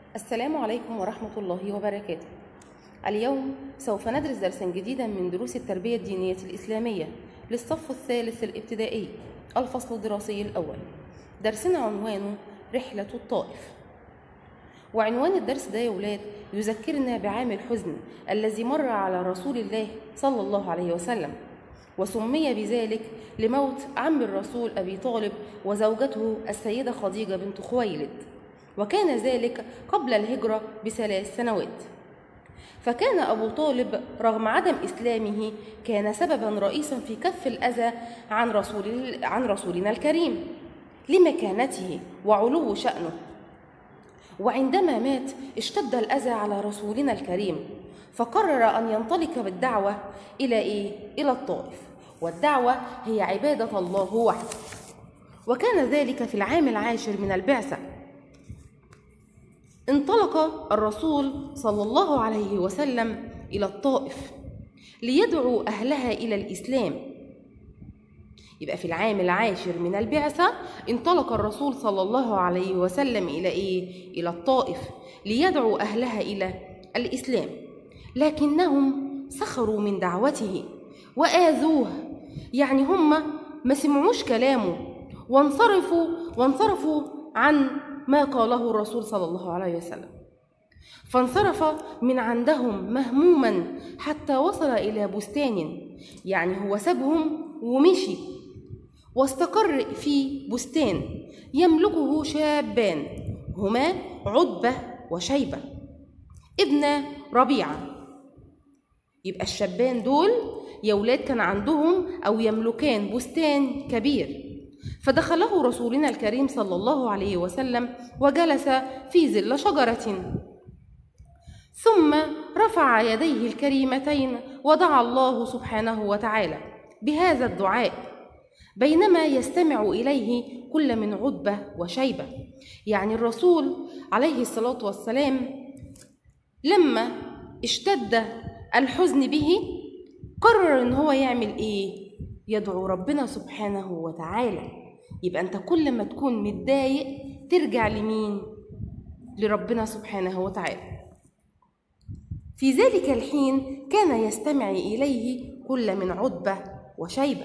السلام عليكم ورحمة الله وبركاته. اليوم سوف ندرس درسا جديدا من دروس التربية الدينية الإسلامية للصف الثالث الابتدائي الفصل الدراسي الأول. درسنا عنوانه رحلة الطائف. وعنوان الدرس ده يا ولاد يذكرنا بعام الحزن الذي مر على رسول الله صلى الله عليه وسلم وسمي بذلك لموت عم الرسول أبي طالب وزوجته السيدة خديجة بنت خويلد وكان ذلك قبل الهجرة بثلاث سنوات فكان أبو طالب رغم عدم إسلامه كان سببا رئيسا في كف الأذى عن رسول عن رسولنا الكريم لمكانته وعلو شأنه وعندما مات اشتد الأذى على رسولنا الكريم فقرر أن ينطلق بالدعوة إلى إيه؟ إلى الطائف والدعوة هي عبادة الله وحده وكان ذلك في العام العاشر من البعثة انطلق الرسول صلى الله عليه وسلم إلى الطائف ليدعو أهلها إلى الإسلام يبقى في العام العاشر من البعثة انطلق الرسول صلى الله عليه وسلم إلى إيه؟ إلى الطائف ليدعو أهلها إلى الإسلام لكنهم سخروا من دعوته وآذوه يعني هم ما سمعوش كلامه وانصرفوا وانصرفوا عن ما قاله الرسول صلى الله عليه وسلم فانصرف من عندهم مهموما حتى وصل إلى بستان يعني هو سابهم ومشي واستقر في بستان يملكه شابان هما عتبة وشيبة ابن ربيعة يبقى الشابان دول يا ولاد كان عندهم أو يملكان بستان كبير فدخله رسولنا الكريم صلى الله عليه وسلم وجلس في ظل شجرة ثم رفع يديه الكريمتين ودعا الله سبحانه وتعالى بهذا الدعاء بينما يستمع إليه كل من عتبة وشيبة يعني الرسول عليه الصلاة والسلام لما اشتد الحزن به قرر ان هو يعمل ايه يدعو ربنا سبحانه وتعالى يبقى انت كل ما تكون متضايق ترجع لمين لربنا سبحانه وتعالى في ذلك الحين كان يستمع اليه كل من عتبه وشيبه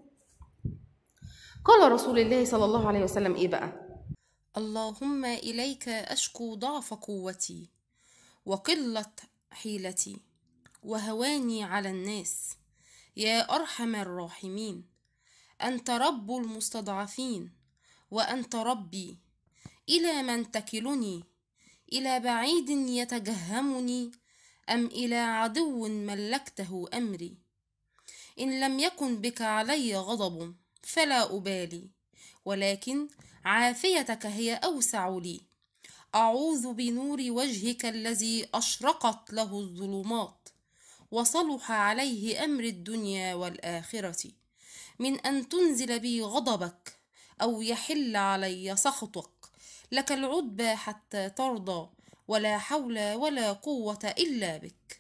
قال رسول الله صلى الله عليه وسلم ايه بقى اللهم إليك أشكو ضعف قوتي وقلة حيلتي وهواني على الناس يا أرحم الراحمين أنت رب المستضعفين وأنت ربي إلى من تكلني إلى بعيد يتجهمني أم إلى عدو ملكته أمري إن لم يكن بك علي غضب فلا أبالي ولكن عافيتك هي أوسع لي أعوذ بنور وجهك الذي أشرقت له الظلمات وصلح عليه أمر الدنيا والآخرة من أن تنزل بي غضبك أو يحل علي سخطك لك العتبى حتى ترضى ولا حول ولا قوة إلا بك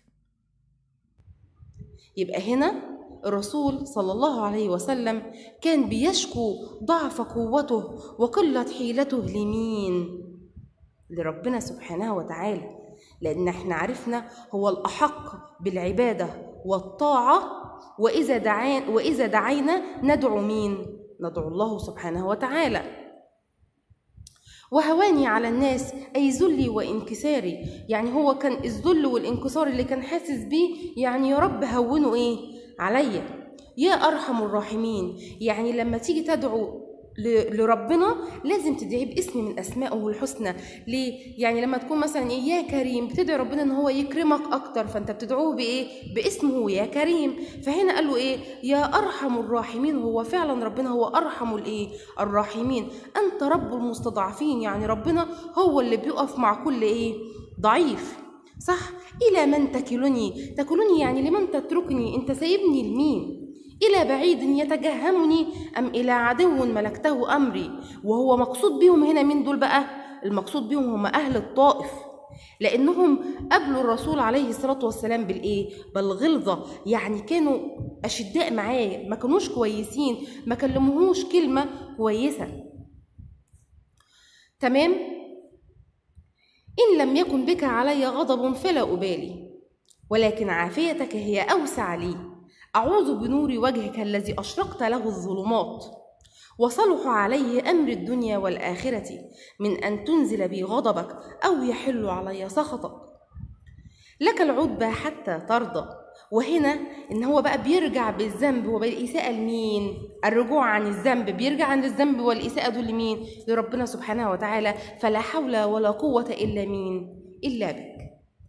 يبقى هنا الرسول صلى الله عليه وسلم كان بيشكو ضعف قوته وقلة حيلته لمين؟ لربنا سبحانه وتعالى لأن احنا عرفنا هو الأحق بالعبادة والطاعة وإذا دعان وإذا دعينا ندعو مين؟ ندعو الله سبحانه وتعالى وهواني على الناس أي ذلي وانكساري يعني هو كان الذل والانكسار اللي كان حاسس بيه يعني يا رب هونه إيه عليا يا أرحم الراحمين يعني لما تيجي تدعو لربنا لازم تدعيه باسم من اسمائه الحسنى ليه يعني لما تكون مثلا ايه يا كريم بتدعي ربنا ان هو يكرمك اكتر فانت بتدعوه بايه باسمه يا كريم فهنا قال له ايه يا ارحم الراحمين هو فعلا ربنا هو ارحم الايه الراحمين انت رب المستضعفين يعني ربنا هو اللي بيقف مع كل ايه ضعيف صح الى من تكلني تكلني يعني لمن تتركني انت سايبني لمين إلى بعيد يتجهمني أم إلى عدو ملكته أمري وهو مقصود بهم هنا من دول بقى المقصود بهم هم أهل الطائف لأنهم قابلوا الرسول عليه الصلاة والسلام بالإيه؟ بالغلظة يعني كانوا أشداء معاه ما كانوش كويسين ما كلموهوش كلمة كويسة تمام إن لم يكن بك علي غضب فلا أبالي ولكن عافيتك هي أوسع لي أعوذ بنور وجهك الذي أشرقت له الظلمات وصلح عليه أمر الدنيا والآخرة من أن تنزل بي غضبك أو يحل علي سخطك لك العتبى حتى ترضى وهنا ان هو بقى بيرجع بالذنب وبالاساءه لمين الرجوع عن الذنب بيرجع عن الذنب والاساءه دول لمين لربنا سبحانه وتعالى فلا حول ولا قوه الا مين الا بك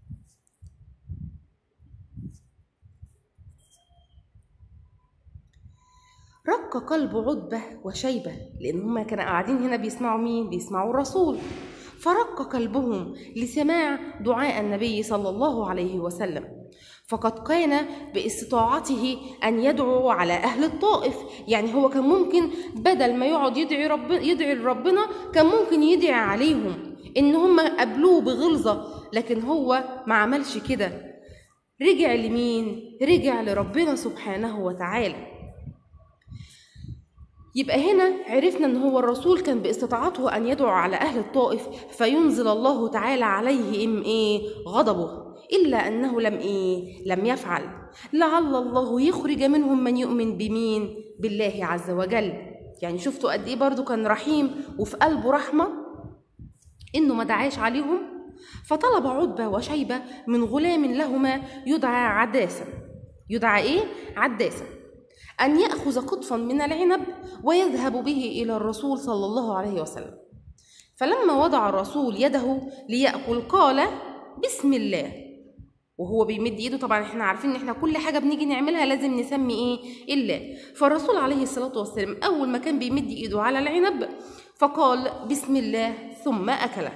رق قلب عتبة وشيبة لأن هما كانوا قاعدين هنا بيسمعوا مين؟ بيسمعوا الرسول فرق قلبهم لسماع دعاء النبي صلى الله عليه وسلم فقد كان باستطاعته أن يدعو على أهل الطائف يعني هو كان ممكن بدل ما يقعد يدعي رب يدعي لربنا كان ممكن يدعي عليهم إن هم قابلوه بغلظة لكن هو ما عملش كده رجع لمين؟ رجع لربنا سبحانه وتعالى يبقى هنا عرفنا ان هو الرسول كان باستطاعته ان يدعو على اهل الطائف فينزل الله تعالى عليه ام ايه غضبه الا انه لم ايه لم يفعل لعل الله يخرج منهم من يؤمن بمين بالله عز وجل يعني شفتوا قد ايه برضو كان رحيم وفي قلبه رحمه انه ما دعاش عليهم فطلب عتبه وشيبه من غلام لهما يدعى عداسه يدعى ايه عداسه أن يأخذ قطفا من العنب ويذهب به إلى الرسول صلى الله عليه وسلم فلما وضع الرسول يده ليأكل قال بسم الله وهو بيمد ايده طبعا احنا عارفين ان احنا كل حاجه بنيجي نعملها لازم نسمي ايه الله فالرسول عليه الصلاه والسلام اول ما كان بيمد ايده على العنب فقال بسم الله ثم اكله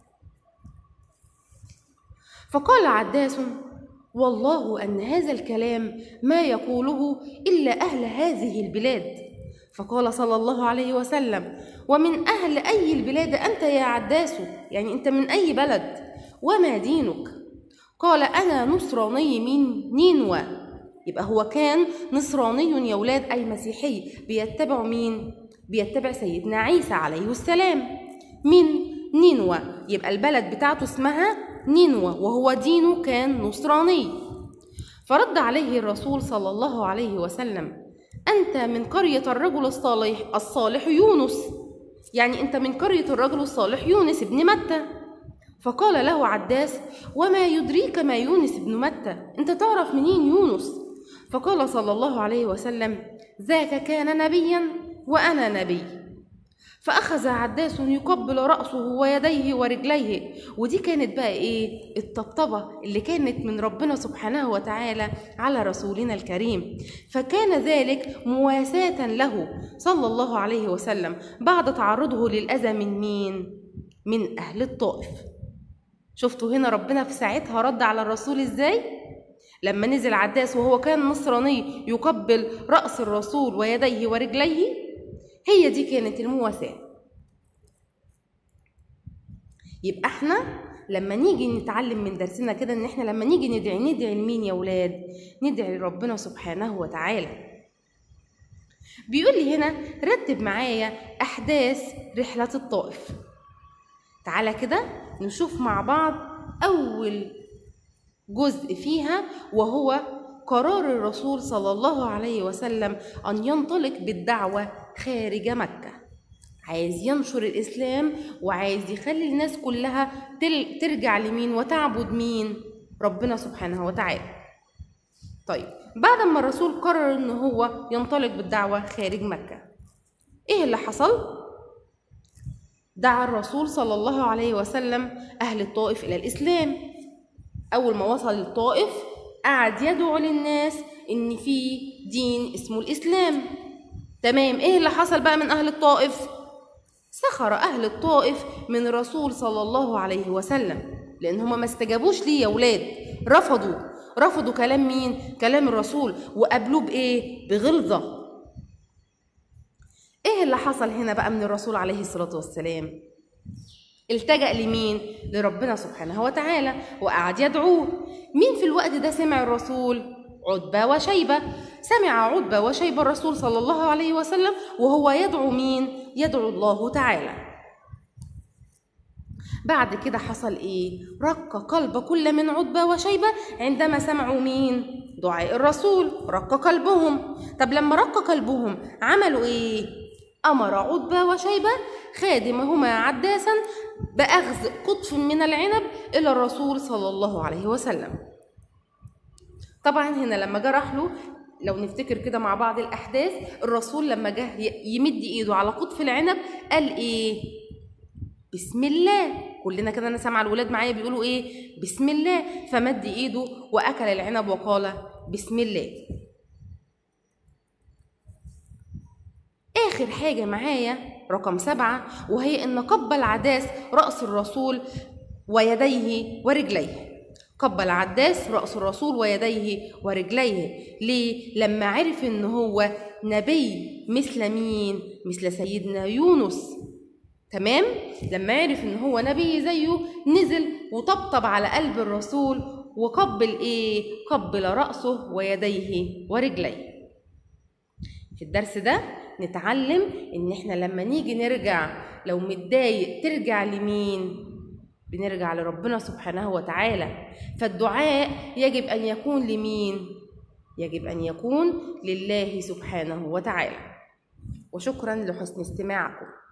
فقال عداس والله ان هذا الكلام ما يقوله الا اهل هذه البلاد فقال صلى الله عليه وسلم ومن اهل اي البلاد انت يا عداس يعني انت من اي بلد وما دينك قال انا نصراني من نينوى يبقى هو كان نصراني يا ولاد اي مسيحي بيتبع مين بيتبع سيدنا عيسى عليه السلام من نينوى يبقى البلد بتاعته اسمها نينوى وهو دينه كان نصراني فرد عليه الرسول صلى الله عليه وسلم أنت من قرية الرجل الصالح الصالح يونس يعني أنت من قرية الرجل الصالح يونس ابن متى فقال له عداس وما يدريك ما يونس ابن متى أنت تعرف منين يونس فقال صلى الله عليه وسلم ذاك كان نبيا وأنا نبي فأخذ عداس يقبل رأسه ويديه ورجليه ودي كانت بقى إيه الطبطبة اللي كانت من ربنا سبحانه وتعالى على رسولنا الكريم فكان ذلك مواساة له صلى الله عليه وسلم بعد تعرضه للأذى من مين؟ من أهل الطائف شفتوا هنا ربنا في ساعتها رد على الرسول إزاي؟ لما نزل عداس وهو كان نصراني يقبل رأس الرسول ويديه ورجليه هي دي كانت المواساة يبقى احنا لما نيجي نتعلم من درسنا كده ان احنا لما نيجي ندعي ندعي لمين يا ولاد ندعي لربنا سبحانه وتعالى بيقول لي هنا رتب معايا احداث رحلة الطائف تعالى كده نشوف مع بعض اول جزء فيها وهو قرار الرسول صلى الله عليه وسلم ان ينطلق بالدعوه خارج مكة عايز ينشر الإسلام وعايز يخلي الناس كلها ترجع لمين وتعبد مين ربنا سبحانه وتعالى طيب بعد ما الرسول قرر ان هو ينطلق بالدعوة خارج مكة ايه اللي حصل دعا الرسول صلى الله عليه وسلم أهل الطائف إلى الإسلام أول ما وصل الطائف قعد يدعو للناس إن في دين اسمه الإسلام تمام ايه اللي حصل بقى من اهل الطائف سخر اهل الطائف من الرسول صلى الله عليه وسلم لان هما ما استجابوش ليه يا ولاد رفضوا رفضوا كلام مين كلام الرسول وقابلوه بايه بغلظه ايه اللي حصل هنا بقى من الرسول عليه الصلاه والسلام التجأ لمين لربنا سبحانه وتعالى وقعد يدعوه مين في الوقت ده سمع الرسول عتبة وشيبة سمع عتبة وشيبة الرسول صلى الله عليه وسلم وهو يدعو مين؟ يدعو الله تعالى بعد كده حصل ايه رق قلب كل من عتبة وشيبة عندما سمعوا مين دعاء الرسول رق قلبهم طب لما رق قلبهم عملوا ايه أمر عتبة وشيبة خادمهما عداسا بأخذ قطف من العنب إلى الرسول صلى الله عليه وسلم طبعا هنا لما جه راح له لو نفتكر كده مع بعض الأحداث الرسول لما جه ي- يمد إيده على قطف العنب قال إيه بسم الله كلنا كده انا سامعه الولاد معايا بيقولوا ايه بسم الله فمد ايده واكل العنب وقال بسم الله اخر حاجه معايا رقم سبعة وهي ان قبل عداس راس الرسول ويديه ورجليه قبل عداس راس الرسول ويديه ورجليه ليه لما عرف ان هو نبي مثل مين مثل سيدنا يونس تمام لما عرف ان هو نبي زيه نزل وطبطب على قلب الرسول وقبل ايه قبل راسه ويديه ورجليه في الدرس ده نتعلم ان احنا لما نيجي نرجع لو متضايق ترجع لمين بنرجع لربنا سبحانه وتعالى فالدعاء يجب ان يكون لمين يجب ان يكون لله سبحانه وتعالى وشكرا لحسن استماعكم